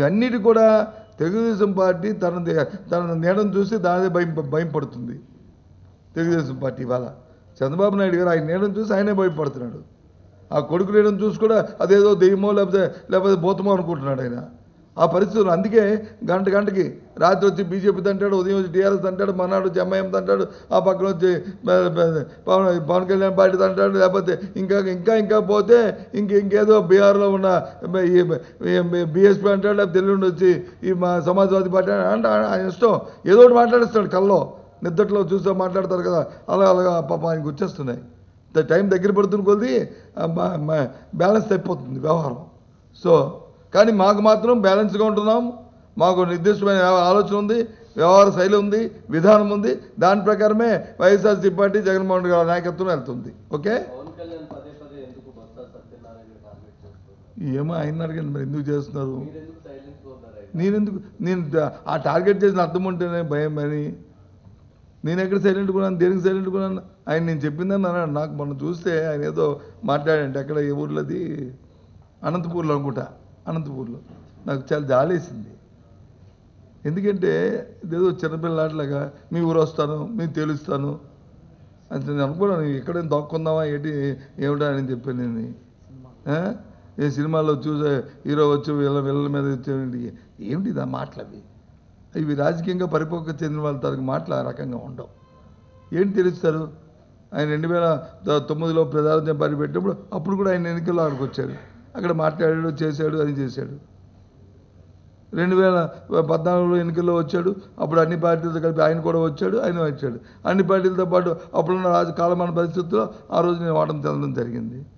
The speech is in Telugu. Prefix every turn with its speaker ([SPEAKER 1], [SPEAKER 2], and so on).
[SPEAKER 1] ఇవన్నిటి కూడా తెలుగుదేశం పార్టీ తన దే- తన నీడను చూసి దాని భయం భయం పడుతుంది తెలుగుదేశం పార్టీ ఇవాళ చంద్రబాబు నాయుడు గారు ఆయన నీడను చూసి ఆయనే భయపడుతున్నాడు ఆ కొడుకు నీడను చూసి కూడా అదేదో దెయ్యమో లేకపోతే లేకపోతే భూతమో అనుకుంటున్నాడు ఆయన ఆ పరిస్థితులు అందుకే గంట గంటకి రాత్రి వచ్చి బీజేపీ అంటాడు ఉదయం వచ్చి టీఆర్ఎస్ అంటాడు మనాడు ఎంఐఎం అంటాడు ఆ పక్కన వచ్చి బ- బ- పవన్ పవన్ కళ్యాణ్ పార్టీ అంటాడు లేకపోతే ఇంకా ఇంకా ఇంకా పోతే ఇంక ఇంకేదో బీహార్లో ఉన్న బీఎస్పీ అంటాడు లేకపోతే ఎల్లుండి వచ్చి ఈ మా సమాజ్వాదీ పార్టీ అంటే ఆయన ఇష్టం ఏదో ఒకటి మాట్లాడిస్తాడు కల్లో నిద్దట్లో చూస్తే మాట్లాడతారు కదా అలా అలాగా పాప ఆయనకు వచ్చేస్తున్నాయి ద- టైం దగ్గర పడుతున్న కొద్దీ ఆ బా- మా- బ్యాలెన్స్ తప్పిపోతుంది వ్యవహారం సో కానీ మాకు మాత్రం బ్యాలెన్స్గా ఉంటున్నాం మాకు నిర్దిష్టమైన ఆలోచన ఉంది వ్యవహార శైలి ఉంది విధానం ఉంది దాని ప్రకారమే వైఎస్ఆర్సీ పార్టీ జగన్మోహన్ రెడ్డి గారి నాయకత్వం వెళ్తుంది ఓకే
[SPEAKER 2] పవన్ కళ్యాణ్ పదే పదే ఎందుకు బొత్స సత్యనారాయణ కామెంట్ చేస్తున్నారు
[SPEAKER 1] ఏమో ఆయన అడిగాను మరి ఎందుకు చేస్తున్నారు
[SPEAKER 2] మీరెందుకు సైలెన్స్ గా ఉన్నారు ఆయన?
[SPEAKER 1] నేనెందుకు నేను ద- ఆ టార్గెట్ చేసిన అర్థం ఉంటేనే భయం అని నేను ఎక్కడ సైలెంట్ కొన్నాను దేనికి సైలెంట్ కొన్నాను ఆయన నేను చెప్పిందని అన్నాడు నాకు మొన్న చూస్తే ఆయన ఏదో మాట్లాడండి ఎక్కడ ఏ ఊర్లోది అనంతపూర్లో అనుకుంటా అనంతపూర్లో నాకు చాలా జాలేసింది ఎందుకంటే ఇదేదో చిన్నపిల్లలాట్లాగా మీ ఊరు వస్తాను మీకు తెలుస్తాను అంటే నేను అనుకున్నాను ఎక్కడైనా దాక్కుందామా ఏంటి ఏమిటా అని చెప్పాను నేను ఆ? ఏ సినిమాలో చూసే హీరో వచ్చి వీళ్ళ వీళ్ళ మీద వచ్చేయండి ఏమిటి ఇది ఆ మాటలు అవి ఇవి రాజకీయంగా పరిపక్వ చెందిన వాళ్ళ తరగతి మాటలు ఆ రకంగా ఉండవు ఏంటి తెలుస్తారు ఆయన రెండు వేల త- తొమ్మిదిలో ప్రధాన పార్టీ పెట్టినప్పుడు అప్పుడు కూడా ఆయన ఎన్నికల్లో అక్కడికి వచ్చాడు అక్కడ మాట్లాడాడు చేశాడు అది చేశాడు రెండు వేల పద్నాలుగులో ఎన్నికల్లో వచ్చాడు అప్పుడు అన్ని పార్టీలతో కలిపి ఆయన కూడా వచ్చాడు ఆయన వచ్చాడు అన్ని పార్టీలతో పాటు అప్పుడున్న రాజ కాలమాన పరిస్థితుల్లో ఆ రోజు నేను ఓటమి చెందడం జరిగింది